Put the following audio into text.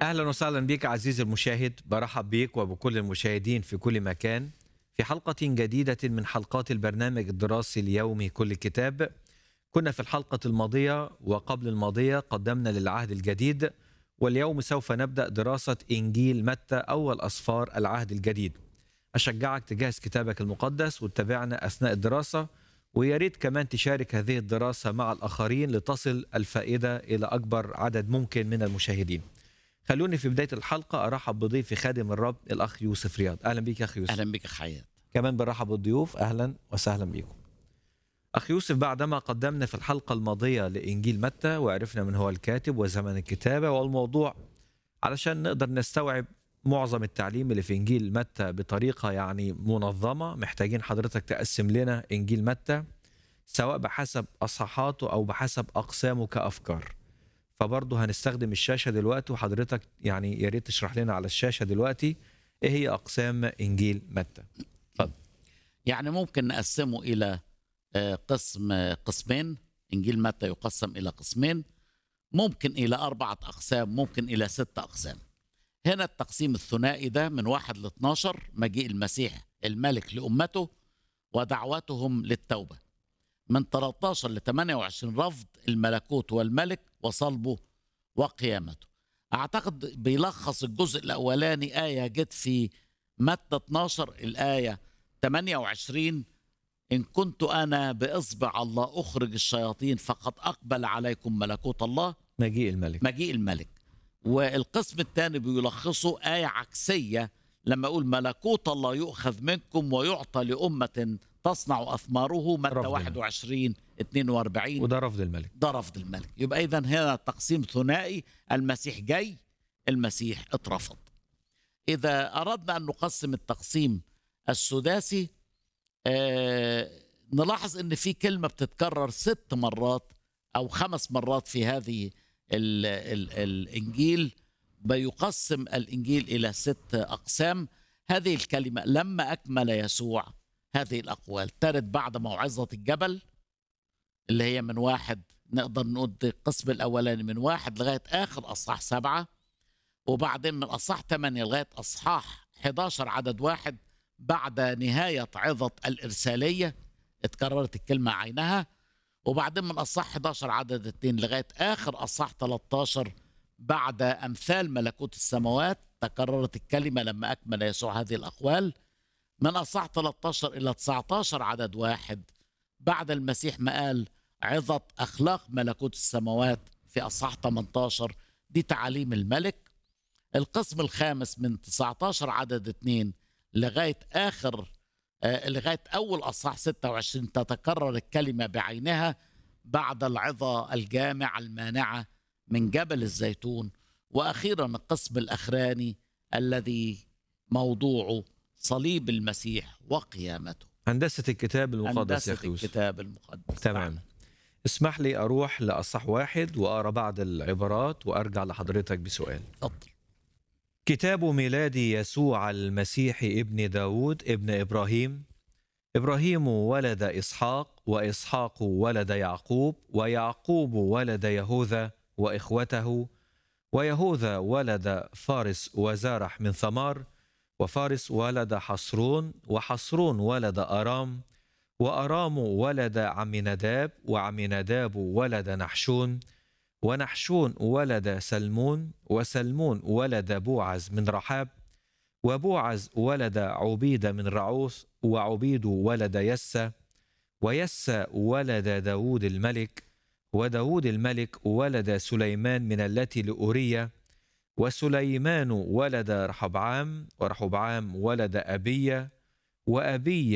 اهلا وسهلا بك عزيزي المشاهد برحب بك وبكل المشاهدين في كل مكان في حلقه جديده من حلقات البرنامج الدراسي اليومي كل كتاب كنا في الحلقه الماضيه وقبل الماضيه قدمنا للعهد الجديد واليوم سوف نبدا دراسه انجيل متى اول اسفار العهد الجديد اشجعك تجهز كتابك المقدس وتتابعنا اثناء الدراسه ويا ريت كمان تشارك هذه الدراسه مع الاخرين لتصل الفائده الى اكبر عدد ممكن من المشاهدين خلوني في بدايه الحلقه ارحب بضيفي خادم الرب الاخ يوسف رياض اهلا بيك يا اخ يوسف اهلا بك حياة كمان بنرحب بالضيوف اهلا وسهلا بيكم اخ يوسف بعدما قدمنا في الحلقه الماضيه لانجيل متى وعرفنا من هو الكاتب وزمن الكتابه والموضوع علشان نقدر نستوعب معظم التعليم اللي في انجيل متى بطريقه يعني منظمه محتاجين حضرتك تقسم لنا انجيل متى سواء بحسب اصحاحاته او بحسب اقسامه كافكار فبرضه هنستخدم الشاشه دلوقتي وحضرتك يعني يا ريت تشرح لنا على الشاشه دلوقتي ايه هي اقسام انجيل متى يعني ممكن نقسمه إلى آه، قسم آه، قسمين إنجيل متى يقسم إلى قسمين ممكن إلى أربعة أقسام ممكن إلى ستة أقسام هنا التقسيم الثنائي ده من واحد ل 12 مجيء المسيح الملك لأمته ودعوتهم للتوبة من 13 ل 28 رفض الملكوت والملك وصلبه وقيامته أعتقد بيلخص الجزء الأولاني آية جت في متى 12 الآية 28 إن كنت أنا بإصبع الله أخرج الشياطين فقد أقبل عليكم ملكوت الله مجيء الملك مجيء الملك والقسم الثاني بيلخصه آية عكسية لما يقول ملكوت الله يؤخذ منكم ويعطى لأمة تصنع أثماره متى رفض. 21 42 وده رفض الملك ده رفض الملك يبقى إذا هنا تقسيم ثنائي المسيح جاي المسيح اترفض إذا أردنا أن نقسم التقسيم السداسي آه نلاحظ ان في كلمه بتتكرر ست مرات او خمس مرات في هذه ال ال الانجيل بيقسم الانجيل الى ست اقسام هذه الكلمه لما اكمل يسوع هذه الاقوال ترد بعد موعظه الجبل اللي هي من واحد نقدر نقول القسم الاولاني من واحد لغايه اخر اصحاح سبعه وبعدين من اصحاح 8 لغايه اصحاح 11 عدد واحد بعد نهاية عظة الإرسالية اتكررت الكلمة عينها وبعدين من أصح 11 عدد 2 لغاية آخر أصح 13 بعد أمثال ملكوت السماوات تكررت الكلمة لما أكمل يسوع هذه الأقوال من أصح 13 إلى 19 عدد واحد بعد المسيح ما قال عظة أخلاق ملكوت السماوات في أصح 18 دي تعاليم الملك القسم الخامس من 19 عدد 2 لغايه اخر آه، لغايه اول اصحاح 26 تتكرر الكلمه بعينها بعد العظه الجامعه المانعه من جبل الزيتون واخيرا القسم الاخراني الذي موضوعه صليب المسيح وقيامته هندسه الكتاب المقدس يا هندسه اخي يوسف الكتاب المقدس تمام اسمح لي اروح لاصح واحد واقرا بعض العبارات وارجع لحضرتك بسؤال اتفضل كتاب ميلاد يسوع المسيح ابن داود ابن إبراهيم إبراهيم ولد إسحاق وإسحاق ولد يعقوب ويعقوب ولد يهوذا وإخوته ويهوذا ولد فارس وزارح من ثمار وفارس ولد حصرون وحصرون ولد أرام وأرام ولد عمنداب وعمنداب ولد نحشون ونحشون ولد سلمون وسلمون ولد بوعز من رحاب وبوعز ولد عبيد من رعوث وعبيد ولد يسى ويسى ولد داود الملك وداود الملك ولد سليمان من التي لأورية وسليمان ولد رحبعام ورحبعام ولد أبية وأبي